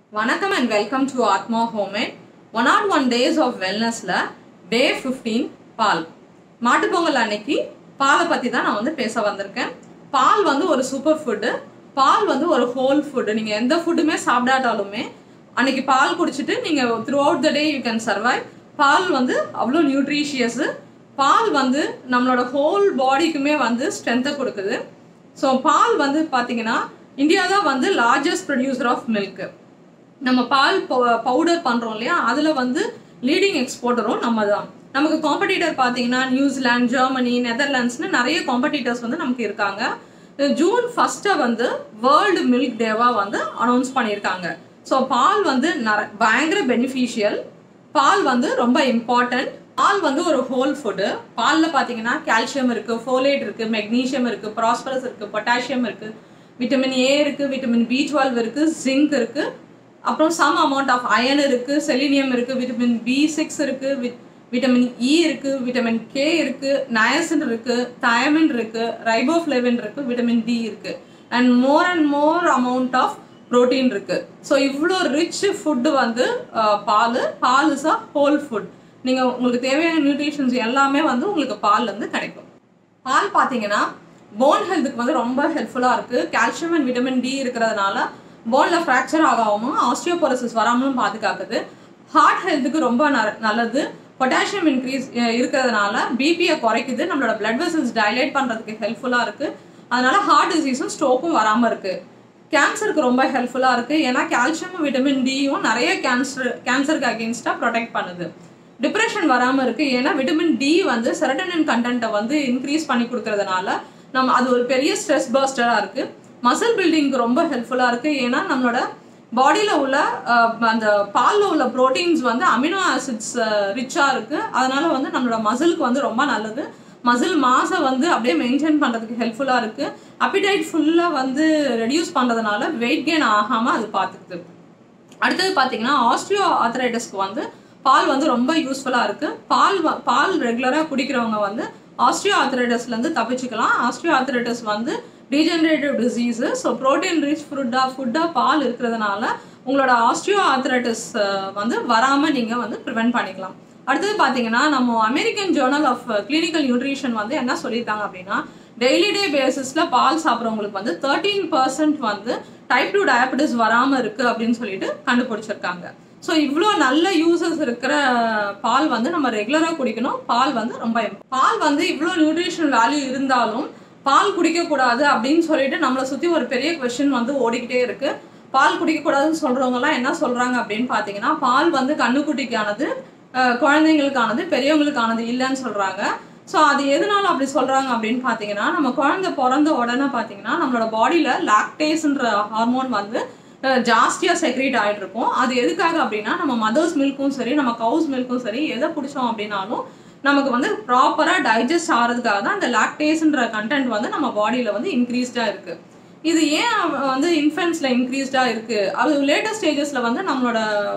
வணக்கம் and welcome to Aatma homemade one not one days of வெல்னஸில் day fifteen பால் மாட்டுப்பொங்கல் அன்னைக்கு பாலை பற்றி தான் நான் வந்து பேச வந்திருக்கேன் பால் வந்து ஒரு சூப்பர் ஃபுட்டு பால் வந்து ஒரு ஹோல் ஃபுட்டு நீங்கள் எந்த ஃபுட்டுமே சாப்பிடாட்டாலுமே அன்னைக்கு பால் குடிச்சிட்டு நீங்கள் throughout the day you can survive பால் வந்து அவ்வளோ நியூட்ரிஷியஸு பால் வந்து நம்மளோட ஹோல் பாடிக்குமே வந்து ஸ்ட்ரென்த்தை கொடுக்குது ஸோ பால் வந்து பார்த்தீங்கன்னா இந்தியா தான் வந்து லார்ஜஸ்ட் ப்ரொடியூசர் ஆஃப் மில்க் நம்ம பால் பவுடர் பண்ணுறோம் இல்லையா அதில் வந்து லீடிங் எக்ஸ்போர்ட்டரும் நம்ம தான் நமக்கு காம்படிட்டர் பார்த்தீங்கன்னா நியூசிலாந்து ஜெர்மனி நெதர்லாண்ட்ஸ்னு நிறைய காம்படிட்டர்ஸ் வந்து நமக்கு இருக்காங்க ஜூன் ஃபஸ்ட்டை வந்து வேர்ல்டு மில்க் டேவாக வந்து அனௌன்ஸ் பண்ணியிருக்காங்க ஸோ பால் வந்து நர பயங்கர பெனிஃபிஷியல் பால் வந்து ரொம்ப இம்பார்ட்டன்ட் பால் வந்து ஒரு ஹோல் ஃபுட்டு பாலில் பார்த்தீங்கன்னா கால்சியம் இருக்குது ஃபோலேட் இருக்குது மெக்னீஷியம் இருக்குது ப்ராஸ்பரஸ் இருக்குது பொட்டாசியம் இருக்குது விட்டமின் ஏ இருக்குது விட்டமின் பி டுவெல் இருக்குது ஜிங்க் இருக்குது அப்புறம் சம் அமௌண்ட் ஆஃப் அயன் இருக்குது செலினியம் இருக்குது விட்டமின் பி சிக்ஸ் இருக்குது விட் விட்டமின் இ இருக்குது விட்டமின் கே இருக்குது நயசின் இருக்குது தயமின் இருக்குது ரைபோஃப்ளேவின் இருக்குது விட்டமின் டி இருக்குது and more and more amount of protein இருக்குது ஸோ இவ்வளோ ரிச் ஃபுட்டு வந்து பால் பால் இஸ் அ ஹோல் ஃபுட் நீங்கள் உங்களுக்கு தேவையான நியூட்ரிஷன்ஸ் எல்லாமே வந்து உங்களுக்கு பால்லேருந்து கிடைக்கும் பால் பார்த்தீங்கன்னா போன் ஹெல்த்துக்கு வந்து ரொம்ப ஹெல்ப்ஃபுல்லாக இருக்குது கால்சியம் அண்ட் விட்டமின் டி இருக்கிறதுனால போனில் ஃப்ராக்சர் ஆகாமல் ஆஸ்டியோபோரோசிஸ் வராமலும் பாதுகாக்குது ஹார்ட் ஹெல்த்துக்கு ரொம்ப நல்லது பொட்டாசியம் இன்க்ரீஸ் இருக்கிறதுனால பிபியை குறைக்குது நம்மளோட பிளட் வெசல்ஸ் டைலேட் பண்ணுறதுக்கு ஹெல்ப்ஃபுல்லாக இருக்குது அதனால ஹார்ட் டிசீஸும் ஸ்ட்ரோக்கும் வராமல் இருக்குது கேன்சருக்கு ரொம்ப ஹெல்ப்ஃபுல்லாக இருக்குது ஏன்னா கால்சியம் விட்டமின் டியும் நிறைய கேன்சர் கேன்சருக்கு அகேன்ஸ்டாக ப்ரொடெக்ட் பண்ணுது டிப்ரெஷன் வராமல் இருக்குது ஏன்னா விட்டமின் டி வந்து செரட்டனின் கண்டென்ட்டை வந்து இன்க்ரீஸ் பண்ணி கொடுக்கறதுனால நம்ம அது ஒரு பெரிய ஸ்ட்ரெஸ் பர்ஸ்டராக இருக்குது மசில் பில்டிங்க்கு ரொம்ப ஹெல்ப்ஃபுல்லாக இருக்குது ஏன்னா நம்மளோட பாடியில் உள்ள அந்த பாலில் உள்ள ப்ரோட்டீன்ஸ் வந்து அமினோ ஆசிட்ஸ் ரிச்சாக இருக்குது அதனால வந்து நம்மளோட மசிலுக்கு வந்து ரொம்ப நல்லது மசில் மாஸை வந்து அப்படியே மெயின்டைன் பண்ணுறதுக்கு ஹெல்ப்ஃபுல்லாக இருக்குது அப்பிடைட் ஃபுல்லாக வந்து ரெடியூஸ் பண்ணுறதுனால வெயிட் கெயின் ஆகாமல் அது பார்த்துக்குது அடுத்தது பார்த்தீங்கன்னா ஆஸ்ட்ரியோ ஆத்தரைட்டிஸ்க்கு வந்து பால் வந்து ரொம்ப யூஸ்ஃபுல்லாக இருக்குது பால் பால் ரெகுலராக குடிக்கிறவங்க வந்து ஆஸ்ட்ரியோ ஆத்தரைட்டிஸ்லேருந்து தப்பிச்சுக்கலாம் ஆஸ்ட்ரியோ ஆத்தரைட்டிஸ் வந்து degenerative disease so protein rich ஃபுட்டாக ஃபுட்டாக பால் இருக்கிறதுனால உங்களோட ஆஸ்ட்ரியோ ஆத்தரைட்டிஸ் வந்து வராமல் நீங்கள் வந்து ப்ரிவெண்ட் பண்ணிக்கலாம் அடுத்தது பார்த்தீங்கன்னா நம்ம American journal of clinical nutrition வந்து என்ன சொல்லியிருக்காங்க அப்படின்னா டெய்லி டே பேசிஸில் பால் சாப்பிட்றவங்களுக்கு வந்து தேர்ட்டீன் பர்சன்ட் வந்து டைப் டூ டயபெட்டிஸ் வராமல் இருக்குது அப்படின்னு சொல்லிட்டு கண்டுபிடிச்சிருக்காங்க ஸோ இவ்வளோ நல்ல யூசஸ் இருக்கிற பால் வந்து நம்ம ரெகுலராக குடிக்கணும் பால் வந்து ரொம்ப பால் வந்து இவ்வளோ நியூட்ரிஷனல் வேல்யூ இருந்தாலும் பால் குடிக்கக்கூடாது அப்படின்னு சொல்லிட்டு நம்மளை சுற்றி ஒரு பெரிய கொஷின் வந்து ஓடிக்கிட்டே இருக்குது பால் குடிக்கக்கூடாதுன்னு சொல்கிறவங்கலாம் என்ன சொல்கிறாங்க அப்படின்னு பார்த்தீங்கன்னா பால் வந்து கண்ணுக்குட்டிக்கானது குழந்தைங்களுக்கானது பெரியவங்களுக்கானது இல்லைன்னு சொல்கிறாங்க ஸோ அது எதனால அப்படி சொல்கிறாங்க அப்படின்னு பார்த்தீங்கன்னா நம்ம குழந்தை பிறந்த உடனே பார்த்தீங்கன்னா நம்மளோட பாடியில் லாக்டேஸ்ன்ற ஹார்மோன் வந்து ஜாஸ்தியாக செக்ரேட் ஆகிட்டு இருக்கும் அது எதுக்காக அப்படின்னா நம்ம மதர்ஸ் மில்க்கும் சரி நம்ம கவுஸ் மில்க்கும் சரி எதை பிடிச்சோம் அப்படின்னாலும் நமக்கு வந்து ப்ராப்பராக டைஜஸ்ட் ஆகிறதுக்காக தான் அந்த லாக்டேஸ்ன்ற கண்டென்ட் வந்து நம்ம பாடியில் வந்து இன்க்ரீஸ்டாக இருக்குது இது ஏன் வந்து இன்ஃபென்ட்ஸில் இன்க்ரீஸ்டாக இருக்குது அது லேட்டஸ்ட் ஸ்டேஜஸில் வந்து நம்மளோட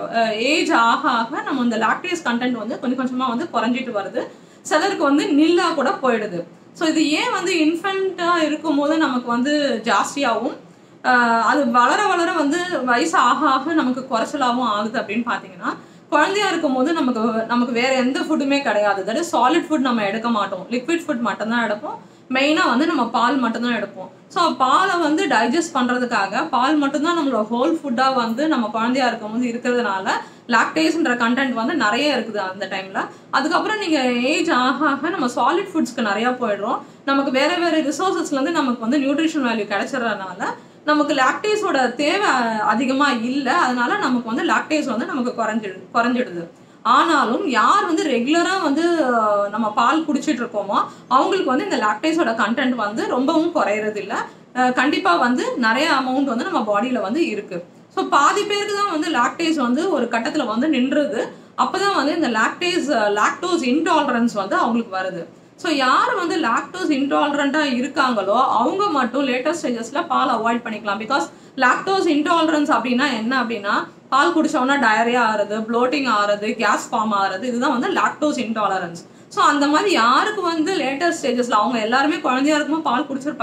ஏஜ் ஆக ஆக நம்ம இந்த லாக்டேஸ் கண்டென்ட் வந்து கொஞ்சம் கொஞ்சமாக வந்து குறைஞ்சிட்டு வருது சிலருக்கு வந்து நில்லாக கூட போயிடுது ஸோ இது ஏன் வந்து இன்ஃபென்ட்டாக இருக்கும் போது நமக்கு வந்து ஜாஸ்தியாகவும் அது வளர வளர வந்து வயசு ஆக ஆக நமக்கு குறைச்சலாகவும் ஆகுது அப்படின்னு பார்த்தீங்கன்னா குழந்தையா இருக்கும் போது நமக்கு நமக்கு வேற எந்த ஃபுட்டுமே கிடையாது தட் இஸ் சாலிட் ஃபுட் நம்ம எடுக்க மாட்டோம் லிக்விட் ஃபுட் மட்டும்தான் எடுப்போம் மெயினாக வந்து நம்ம பால் மட்டும்தான் எடுப்போம் ஸோ பாலை வந்து டைஜஸ்ட் பண்ணுறதுக்காக பால் மட்டும்தான் நம்மளோட ஹோல் ஃபுட்டாக வந்து நம்ம குழந்தையா இருக்கும் போது இருக்கிறதுனால லாக்டேஸ்ன்ற கண்டென்ட் வந்து நிறைய இருக்குது அந்த டைமில் அதுக்கப்புறம் நீங்கள் ஏஜ் ஆக ஆக நம்ம சாலிட் ஃபுட்ஸ்க்கு நிறையா போயிடுறோம் நமக்கு வேறு வேறு ரிசோர்ஸஸ்லேருந்து நமக்கு வந்து நியூட்ரிஷன் வேல்யூ கிடைச்சிட்றதுனால நமக்கு லாக்டேஸோட தேவை அதிகமாக இல்லை அதனால நமக்கு வந்து லாக்டேஸ் வந்து நமக்கு குறைஞ்சிடு குறைஞ்சிடுது ஆனாலும் யார் வந்து ரெகுலராக வந்து நம்ம பால் குடிச்சிட்டு இருக்கோமோ அவங்களுக்கு வந்து இந்த லாக்டேஸோட கண்டென்ட் வந்து ரொம்பவும் குறையிறது இல்லை கண்டிப்பாக வந்து நிறைய அமௌண்ட் வந்து நம்ம பாடியில் வந்து இருக்குது ஸோ பாதி பேருக்கு தான் வந்து லாக்டேஸ் வந்து ஒரு கட்டத்தில் வந்து நின்றுது அப்போ தான் வந்து இந்த லாக்டேஸ் லாக்டோஸ் இன்டாலரன்ஸ் வந்து அவங்களுக்கு வருது ஸோ யார் வந்து லாக்டோஸ் இன்டாலரண்ட்டாக இருக்காங்களோ அவங்க மட்டும் லேட்டஸ்ட் ஸ்டேஜஸில் பால் அவாய்ட் பண்ணிக்கலாம் பிகாஸ் லாக்டோஸ் இன்டாலரன்ஸ் அப்படின்னா என்ன அப்படின்னா பால் குடிச்சோன்னா டயரியா ஆறுது ப்ளோட்டிங் ஆறுது கேஸ் ஃபார்ம் ஆறுது இதுதான் வந்து லாக்டோஸ் இன்டாலரன்ஸ் ஸோ அந்த மாதிரி யாருக்கு வந்து லேட்டஸ்ட் ஸ்டேஜஸில் அவங்க எல்லாருமே குழந்தையா இருக்கும்போது பால் குடிச்சிருப்பாங்க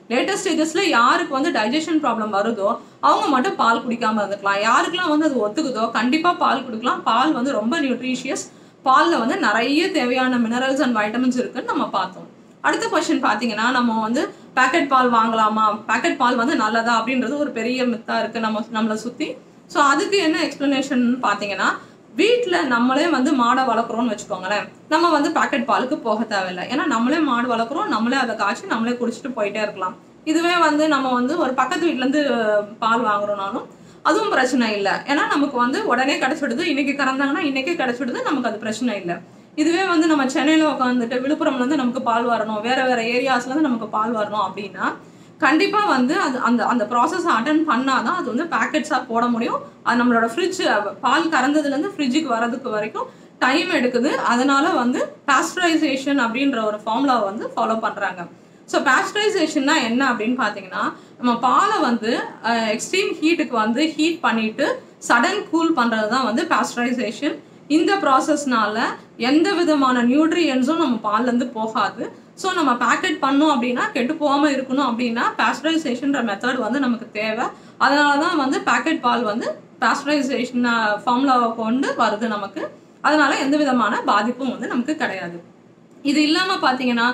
லேட்டஸ்ட் ஸ்டேஜஸில் யாருக்கு வந்து டைஜஷன் ப்ராப்ளம் வருதோ அவங்க மட்டும் பால் குடிக்காமல் இருந்துக்கலாம் யாருக்கெல்லாம் வந்து அது ஒத்துக்குதோ கண்டிப்பாக பால் கொடுக்கலாம் பால் வந்து ரொம்ப நியூட்ரிஷியஸ் பாலில் வந்து நிறைய தேவையான மினரல்ஸ் அண்ட் வைட்டமின்ஸ் இருக்குன்னு நம்ம பார்த்தோம் அடுத்த கொஸ்டின் பார்த்தீங்கன்னா நம்ம வந்து பேக்கெட் பால் வாங்கலாமா பேக்கெட் பால் வந்து நல்லதா அப்படின்றது ஒரு பெரிய மித்தா இருக்கு நம்ம நம்மளை சுற்றி ஸோ அதுக்கு என்ன எக்ஸ்பிளனேஷன் பார்த்தீங்கன்னா வீட்டில் நம்மளே வந்து மாடை வளர்க்குறோம்னு வச்சுக்கோங்களேன் நம்ம வந்து பாக்கெட் பாலுக்கு போக தேவையில்லை ஏன்னா நம்மளே மாடு வளர்க்குறோம் நம்மளே அதை காய்ச்சி நம்மளே குடிச்சிட்டு போயிட்டே இருக்கலாம் இதுவே வந்து நம்ம வந்து ஒரு பக்கத்து வீட்டிலேருந்து பால் வாங்குறோம்னாலும் அதுவும் பிரச்சனை இல்லை ஏன்னா நமக்கு வந்து உடனே கிடச்சிடுது இன்னைக்கு கறந்தாங்கன்னா இன்னைக்கே கிடச்சிடுது நமக்கு அது பிரச்சனை இல்லை இதுவே வந்து நம்ம சென்னையில் உட்காந்துட்டு விழுப்புரம்லேருந்து நமக்கு பால் வரணும் வேற வேற ஏரியாஸ்லேருந்து நமக்கு பால் வரணும் அப்படின்னா கண்டிப்பாக வந்து அது அந்த அந்த ப்ராசஸ் அட்டன் பண்ணாதான் அது வந்து பேக்கெட்ஸாக போட முடியும் அது நம்மளோட ஃப்ரிட்ஜ் பால் கறந்ததுலேருந்து ஃப்ரிட்ஜுக்கு வரதுக்கு வரைக்கும் டைம் எடுக்குது அதனால வந்து பாஸ்டரைசேஷன் அப்படின்ற ஒரு ஃபார்முலா வந்து ஃபாலோ பண்ணுறாங்க ஸோ பாஸ்டரைசேஷன்னா என்ன அப்படின்னு பார்த்தீங்கன்னா நம்ம பாலை வந்து எக்ஸ்ட்ரீம் ஹீட்டுக்கு வந்து ஹீட் பண்ணிட்டு சடன் கூல் பண்ணுறது தான் வந்து பாஸ்டரைசேஷன் இந்த ப்ராசஸ்னால எந்த விதமான நியூட்ரியன்ஸும் நம்ம பால்லேருந்து போகாது ஸோ நம்ம பேக்கெட் பண்ணோம் அப்படின்னா கெட்டு போகாமல் இருக்கணும் அப்படின்னா பாஸ்டரைசேஷன்ற மெத்தட் வந்து நமக்கு தேவை அதனால தான் வந்து பேக்கெட் பால் வந்து பாஸ்டரைசேஷன் ஃபார்முலாவை கொண்டு வருது நமக்கு அதனால எந்த விதமான பாதிப்பும் வந்து நமக்கு கிடையாது இது இல்லாமல் பார்த்தீங்கன்னா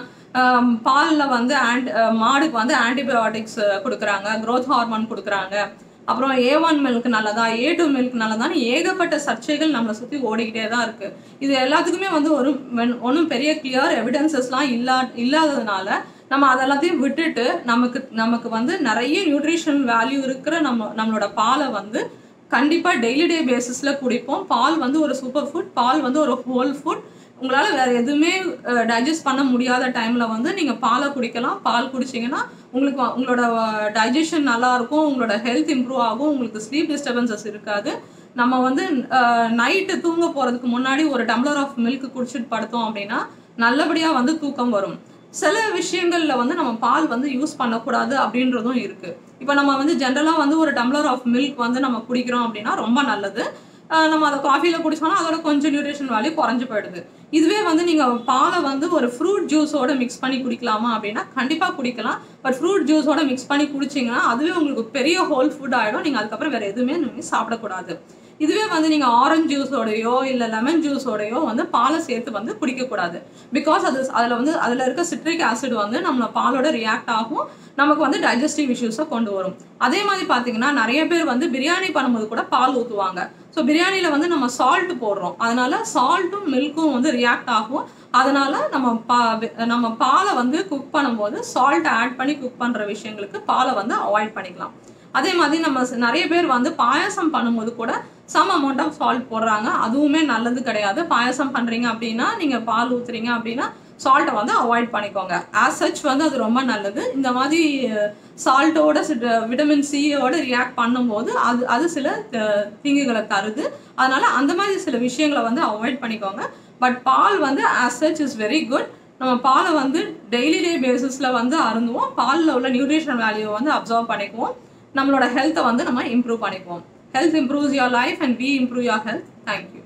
பாலில் வந்து ஆன்ட் மாடுக்கு வந்து ஆன்டிபயோட்டிக்ஸ் கொடுக்குறாங்க க்ரோத் ஹார்மோன் கொடுக்குறாங்க அப்புறம் ஏ ஒன் மில்க் நல்லதா ஏ டூ மில்க் நல்லதான்னு ஏகப்பட்ட சர்ச்சைகள் நம்மளை சுற்றி ஓடிக்கிட்டே தான் இருக்கு இது எல்லாத்துக்குமே வந்து ஒரு ஒன்றும் பெரிய கிளியர் எவிடன்சஸ்லாம் இல்லா இல்லாததுனால நம்ம அதெல்லாத்தையும் விட்டுட்டு நமக்கு நமக்கு வந்து நிறைய நியூட்ரிஷன் வேல்யூ இருக்கிற நம்ம நம்மளோட பாலை வந்து கண்டிப்பாக டெய்லி டே பேசிஸில் குடிப்போம் பால் வந்து ஒரு சூப்பர் ஃபுட் பால் வந்து ஒரு ஹோல் ஃபுட் உங்களால் வேறு எதுவுமே டைஜஸ்ட் பண்ண முடியாத டைமில் வந்து நீங்கள் பாலை குடிக்கலாம் பால் குடிச்சிங்கன்னா உங்களுக்கு உங்களோட டைஜஷன் நல்லா இருக்கும் உங்களோட ஹெல்த் இம்ப்ரூவ் ஆகும் உங்களுக்கு ஸ்லீப் டிஸ்டர்பன்சஸ் இருக்காது நம்ம வந்து நைட்டு தூங்க போகிறதுக்கு முன்னாடி ஒரு டம்ளர் ஆஃப் மில்க் குடிச்சிட்டு படுத்தோம் அப்படின்னா நல்லபடியாக வந்து தூக்கம் வரும் சில விஷயங்கள்ல வந்து நம்ம பால் வந்து யூஸ் பண்ணக்கூடாது அப்படின்றதும் இருக்கு இப்போ நம்ம வந்து ஜென்ரலாக வந்து ஒரு டம்ளர் ஆஃப் மில்க் வந்து நம்ம குடிக்கிறோம் அப்படின்னா ரொம்ப நல்லது நம்ம அதை காஃபியில் குடிச்சோம்னா அதோட கொஞ்சம் நியூட்ரிஷன் வேல்யூ குறைஞ்சு போயிடுது இதுவே வந்து நீங்கள் பாலை வந்து ஒரு ஃப்ரூட் ஜூஸோட மிக்ஸ் பண்ணி குடிக்கலாமா அப்படின்னா கண்டிப்பாக குடிக்கலாம் பட் ஃப்ரூட் ஜூஸோட மிக்ஸ் பண்ணி குடிச்சிங்கன்னா அதுவே உங்களுக்கு பெரிய ஹோல் ஃபுட் ஆகிடும் நீங்கள் அதுக்கப்புறம் வேறு எதுவுமே நீங்கள் சாப்பிடக்கூடாது இதுவே வந்து நீங்கள் ஆரஞ்சு ஜூஸோடையோ இல்லை லெமன் ஜூஸோடையோ வந்து பாலை சேர்த்து வந்து குடிக்கக்கூடாது பிகாஸ் அது அதில் வந்து அதில் இருக்க சிட்ரிக் ஆசிட் வந்து நம்மள பாலோட ரியாக்ட் ஆகும் நமக்கு வந்து டைஜஸ்டிவ் இஷ்யூஸை கொண்டு வரும் அதே மாதிரி பார்த்தீங்கன்னா நிறைய பேர் வந்து பிரியாணி பண்ணும்போது கூட பால் ஊற்றுவாங்க ஸோ பிரியாணியில் வந்து நம்ம சால்ட் போடுறோம் அதனால சால்ட்டும் மில்க்கும் வந்து ரியாக்ட் ஆகும் அதனால நம்ம பா நம்ம பாலை வந்து குக் பண்ணும்போது சால்ட் ஆட் பண்ணி குக் பண்ணுற விஷயங்களுக்கு பாலை வந்து அவாய்ட் பண்ணிக்கலாம் அதே மாதிரி நம்ம நிறைய பேர் வந்து பாயாசம் பண்ணும்போது கூட சம் அமௌண்ட் ஆஃப் சால்ட் போடுறாங்க அதுவுமே நல்லது கிடையாது பாயாசம் பண்ணுறீங்க அப்படின்னா நீங்கள் பால் ஊற்றுறீங்க அப்படின்னா சால்ட்டை வந்து அவாய்ட் பண்ணிக்கோங்க ஆஸ் சச் வந்து அது ரொம்ப நல்லது இந்த மாதிரி சால்ட்டோட விட்டமின் சியோட ரியாக்ட் பண்ணும்போது அது அது சில தீங்குகளை தருது அதனால அந்த மாதிரி சில விஷயங்களை வந்து அவாய்ட் பண்ணிக்கோங்க பட் பால் வந்து as such is very good நம்ம பாலை வந்து டெய்லி டே பேசிஸில் வந்து அருந்துவோம் பாலில் உள்ள நியூட்ரிஷன் வேல்யூவை வந்து அப்சர்வ் பண்ணிக்குவோம் நம்மளோட ஹெல்த்தை வந்து நம்ம இம்ப்ரூவ் பண்ணிக்குவோம் health improves your life and we improve your health thank you